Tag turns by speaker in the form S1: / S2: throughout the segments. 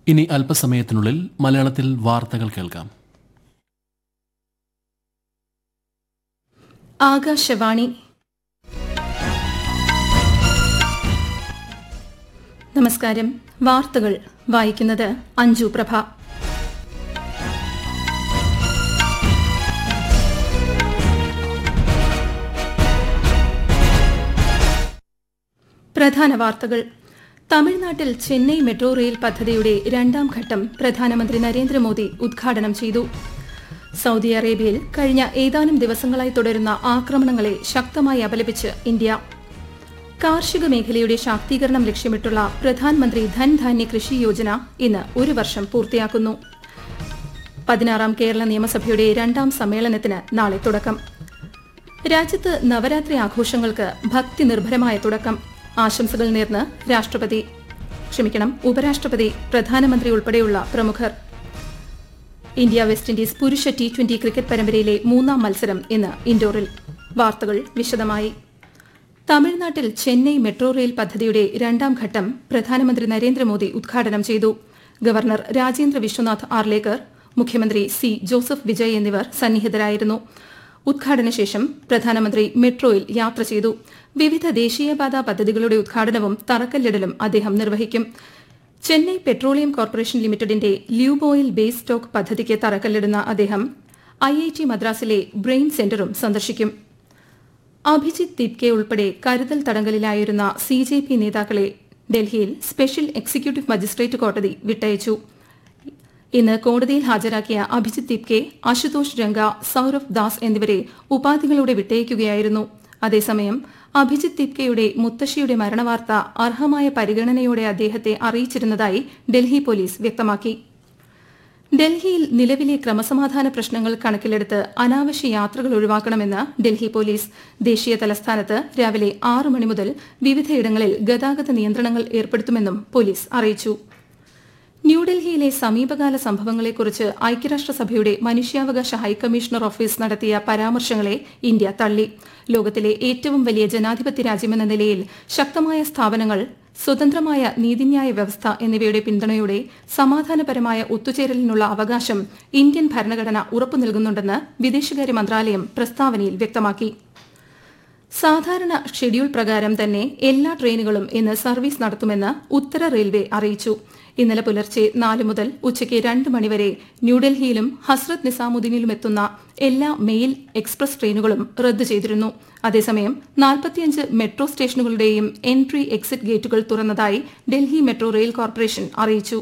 S1: ഇനി അല്പസമയത്തിനുള്ളിൽ മലയാളത്തിൽ വാർത്തകൾ കേൾക്കാം
S2: ആകാശവാണി നമസ്കാരം വാർത്തകൾ വായിക്കുന്നത് അഞ്ജു പ്രഭ പ്രധാന വാർത്തകൾ തമിഴ്നാട്ടിൽ ചെന്നൈ മെട്രോ റെയിൽ പദ്ധതിയുടെ രണ്ടാം ഘട്ടം പ്രധാനമന്ത്രി നരേന്ദ്രമോദി ഉദ്ഘാടനം ചെയ്തു സൗദി അറേബ്യയിൽ കഴിഞ്ഞ ഏതാനും ദിവസങ്ങളായി തുടരുന്ന ആക്രമണങ്ങളെ ശക്തമായി അപലപിച്ച് ഇന്ത്യ കാർഷിക മേഖലയുടെ ശാക്തീകരണം ലക്ഷ്യമിട്ടുള്ള പ്രധാനമന്ത്രി ധൻധാന്യ കൃഷി യോജന ഇന്ന് ഒരു വർഷം പൂർത്തിയാക്കുന്നു പതിനാറാം കേരള നിയമസഭയുടെ രണ്ടാം സമ്മേളനത്തിന് നാളെ തുടക്കം രാജ്യത്ത് നവരാത്രി ആഘോഷങ്ങൾക്ക് ഭക്തി നിർഭരമായ തുടക്കം ആശംസകൾ നേർന്ന് രാഷ്ട്രപതി ക്ഷമിക്കണം ഉപരാഷ്ട്രപതി പ്രധാനമന്ത്രി ഉൾപ്പെടെയുള്ള പ്രമുഖർ ഇന്ത്യ വെസ്റ്റ് ഇൻഡീസ് പുരുഷ ടി ട്വന്റി ക്രിക്കറ്റ് പരമ്പരയിലെ മൂന്നാം മത്സരം ഇന്ന് ഇൻഡോറിൽ വാർത്തകൾ വിശദമായി തമിഴ്നാട്ടിൽ ചെന്നൈ മെട്രോ റെയിൽ പദ്ധതിയുടെ രണ്ടാം ഘട്ടം പ്രധാനമന്ത്രി നരേന്ദ്രമോദി ഉദ്ഘാടനം ചെയ്തു ഗവർണർ രാജേന്ദ്ര വിശ്വനാഥ് ആർലേക്കർ മുഖ്യമന്ത്രി സി ജോസഫ് വിജയ് എന്നിവർ സന്നിഹിതരായിരുന്നു ഉദ്ഘാടന ശേഷം പ്രധാനമന്ത്രി മെട്രോയിൽ യാത്ര ചെയ്തു വിവിധ ദേശീയപാത പദ്ധതികളുടെ ഉദ്ഘാടനവും തറക്കല്ലിടലും അദ്ദേഹം നിർവഹിക്കും ചെന്നൈ പെട്രോളിയം കോർപ്പറേഷൻ ലിമിറ്റഡിന്റെ ല്യൂബോയിൽ ബേസ് സ്റ്റോക്ക് പദ്ധതിക്ക് തറക്കല്ലിടുന്ന അദ്ദേഹം ഐ ഐ ടി മദ്രാസിലെ ബ്രെയിൻ സെന്ററും സന്ദർശിക്കും അഭിജിത്ത് ദിപ്കെ ഉൾപ്പെടെ കരുതൽ തടങ്കലിലായിരുന്ന സി ജെ പി നേതാക്കളെ ഡൽഹിയിൽ സ്പെഷ്യൽ എക്സിക്യൂട്ടീവ് മജിസ്ട്രേറ്റ് കോടതി വിട്ടയച്ചു ഇന്ന് കോടതിയിൽ ഹാജരാക്കിയ അഭിജിത്ത് ദിപ്കെ അശുതോഷ് രംഗ സൌരവ് ദാസ് എന്നിവരെ ഉപാധികളോടെ വിട്ടയക്കുകയായിരുന്നു അതേസമയം അഭിജിത്ത് ദിപ്കെയുടെ മുത്തശ്ശിയുടെ മരണവാർത്ത അർഹമായ പരിഗണനയോടെ അദ്ദേഹത്തെ അറിയിച്ചിരുന്നതായി ഡൽഹി പോലീസ് വ്യക്തമാക്കി ഡൽഹിയിൽ നിലവിലെ ക്രമസമാധാന പ്രശ്നങ്ങൾ കണക്കിലെടുത്ത് അനാവശ്യ യാത്രകൾ ഒഴിവാക്കണമെന്ന് ഡൽഹി പോലീസ് ദേശീയ തലസ്ഥാനത്ത് രാവിലെ ആറ് മണി മുതൽ വിവിധയിടങ്ങളിൽ ഗതാഗത നിയന്ത്രണങ്ങൾ ഏർപ്പെടുത്തുമെന്നും പോലീസ് അറിയിച്ചു ന്യൂഡൽഹിയിലെ സമീപകാല സംഭവങ്ങളെക്കുറിച്ച് ഐക്യരാഷ്ട്രസഭയുടെ മനുഷ്യാവകാശ ഹൈക്കമ്മീഷണർ ഓഫീസ് നടത്തിയ പരാമർശങ്ങളെ ഇന്ത്യ തള്ളി ലോകത്തിലെ ഏറ്റവും വലിയ ജനാധിപത്യ രാജ്യമെന്ന നിലയിൽ ശക്തമായ സ്ഥാപനങ്ങൾ സ്വതന്ത്രമായ നീതിന്യായ വ്യവസ്ഥ എന്നിവയുടെ പിന്തുണയോടെ സമാധാനപരമായ ഒത്തുചേരലിനുള്ള അവകാശം ഇന്ത്യൻ ഭരണഘടന ഉറപ്പു നൽകുന്നുണ്ടെന്ന് വിദേശകാര്യ മന്ത്രാലയം പ്രസ്താവനയിൽ വ്യക്തമാക്കി സാധാരണ ഷെഡ്യൂൾ പ്രകാരം തന്നെ എല്ലാ ട്രെയിനുകളും ഇന്ന് സർവീസ് നടത്തുമെന്ന് ഉത്തര റെയിൽവേ അറിയിച്ചു ഇന്നലെ പുലർച്ചെ നാല് മുതൽ ഉച്ചയ്ക്ക് രണ്ട് മണിവരെ ന്യൂഡൽഹിയിലും ഹസ്രത്ത് നിസാമുദ്ദീനിലും എത്തുന്ന എല്ലാ മെയിൽ എക്സ്പ്രസ് ട്രെയിനുകളും റദ്ദു ചെയ്തിരുന്നു അതേസമയം നാൽപ്പത്തിയഞ്ച് മെട്രോ സ്റ്റേഷനുകളുടെയും എൻട്രി എക്സിറ്റ് ഗേറ്റുകൾ തുറന്നതായി ഡൽഹി മെട്രോ റെയിൽ കോർപ്പറേഷൻ അറിയിച്ചു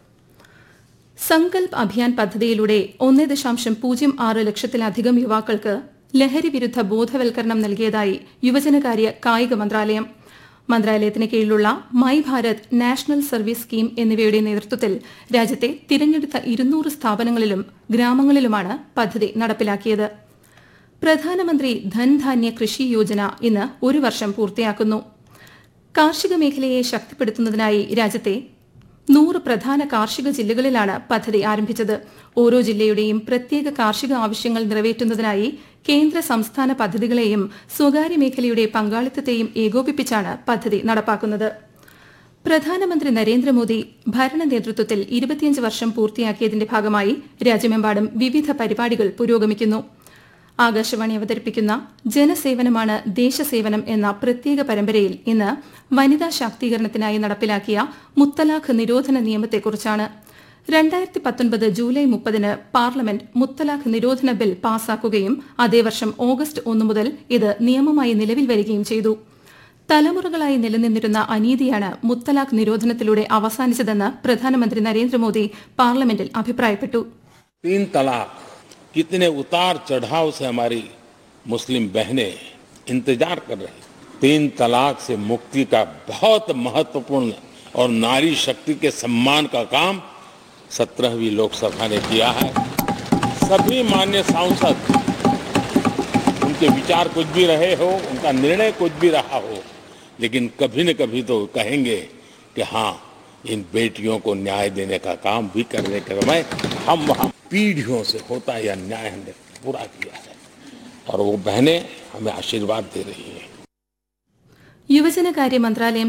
S2: സങ്കൽപ് അഭിയാൻ പദ്ധതിയിലൂടെ ഒന്ന് ദശാംശം പൂജ്യം ആറ് ലക്ഷത്തിലധികം യുവാക്കൾക്ക് ലഹരി വിരുദ്ധ ബോധവൽക്കരണം നൽകിയതായി യുവജനകാര്യ കായിക മന്ത്രാലയം മന്ത്രാലയത്തിന് കീഴിലുള്ള my Bharat national service scheme എന്നിവയുടെ നേതൃത്വത്തിൽ രാജ്യത്തെ തിരഞ്ഞെടുത്ത ഇരുന്നൂറ് സ്ഥാപനങ്ങളിലും ഗ്രാമങ്ങളിലുമാണ് പദ്ധതി നടപ്പിലാക്കിയത് പ്രധാനമന്ത്രി ധൻധാന്യ കൃഷി യോജന ഇന്ന് ഒരു വർഷം പൂർത്തിയാക്കുന്നു കാർഷിക മേഖലയെ ശക്തിപ്പെടുത്തുന്നതിനായി രാജ്യത്തെ നൂറ് പ്രധാന കാർഷിക ജില്ലകളിലാണ് പദ്ധതി ആരംഭിച്ചത് ഓരോ ജില്ലയുടെയും പ്രത്യേക കാർഷിക ആവശ്യങ്ങൾ നിറവേറ്റുന്നതിനായി കേന്ദ്ര സംസ്ഥാന പദ്ധതികളെയും സ്വകാര്യ മേഖലയുടെ പങ്കാളിത്തത്തെയും ഏകോപിപ്പിച്ചാണ് പദ്ധതി നടപ്പാക്കുന്നത് പ്രധാനമന്ത്രി നരേന്ദ്രമോദി ഭരണ നേതൃത്വത്തിൽ ഇരുപത്തിയഞ്ച് വർഷം പൂർത്തിയാക്കിയതിന്റെ ഭാഗമായി രാജ്യമെമ്പാടും വിവിധ പരിപാടികൾ പുരോഗമിക്കുന്നു ആകാശവാണി അവതരിപ്പിക്കുന്ന ജനസേവനമാണ് ദേശസേവനം എന്ന പ്രത്യേക പരമ്പരയിൽ ഇന്ന് വനിതാ ശാക്തീകരണത്തിനായി നടപ്പിലാക്കിയ മുത്തലാഖ് നിരോധന നിയമത്തെക്കുറിച്ചാണ് രണ്ടായിരത്തി പത്തൊൻപത് ജൂലൈ മുപ്പതിന് പാർലമെന്റ് മുത്തലാഖ് നിരോധന ബിൽ പാസാക്കുകയും അതേ വർഷം ഓഗസ്റ്റ് ഒന്ന് മുതൽ ഇത് നിയമമായി നിലവിൽ വരികയും ചെയ്തു തലമുറകളായി നിലനിന്നിരുന്ന അനീതിയാണ് മുത്തലാഖ് നിരോധനത്തിലൂടെ അവസാനിച്ചതെന്ന് പ്രധാനമന്ത്രി നരേന്ദ്രമോദി പാർലമെന്റിൽ അഭിപ്രായപ്പെട്ടു
S3: तीन तलाक कितने उतार चढ़ाव से हमारी मुस्लिम बहनें इंतजार कर रही तीन तलाक से मुक्ति का बहुत महत्वपूर्ण और नारी शक्ति के सम्मान का काम सत्रहवीं लोकसभा ने किया है सभी मान्य सांसद उनके विचार कुछ भी रहे हो उनका निर्णय कुछ भी रहा हो लेकिन कभी न कभी तो कहेंगे कि हाँ इन बेटियों को न्याय देने का काम भी करने के समय हम वहाँ पीढ़ियों से होता यह न्याय हमने पूरा किया है और वो बहनें हमें आशीर्वाद दे रही हैं
S2: യുവജനകാര്യ മന്ത്രാലയം